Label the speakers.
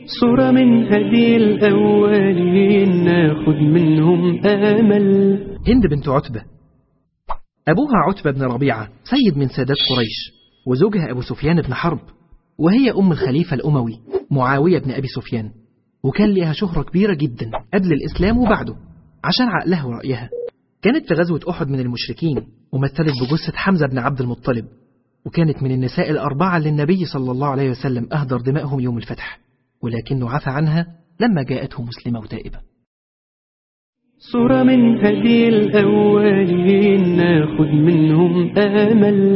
Speaker 1: صورة من هدي الأولين ناخد منهم آمل
Speaker 2: هند بنت عتبة أبوها عتبة بن ربيعة سيد من سادات قريش وزوجها أبو سفيان بن حرب وهي أم الخليفة الأموي معاوية بن أبي سفيان وكان لها شهرة كبيرة جدا قبل الإسلام وبعده عشان عقلها ورأيها كانت في غزوة أحد من المشركين ومثلت بجثة حمزة بن عبد المطلب وكانت من النساء الأربعة اللي النبي صلى الله عليه وسلم أهدر دمائهم يوم الفتح ولكنه عفى عنها لما جاءته مسلمة وتائبة
Speaker 1: صورة من هدي الأولين ناخد منهم آمل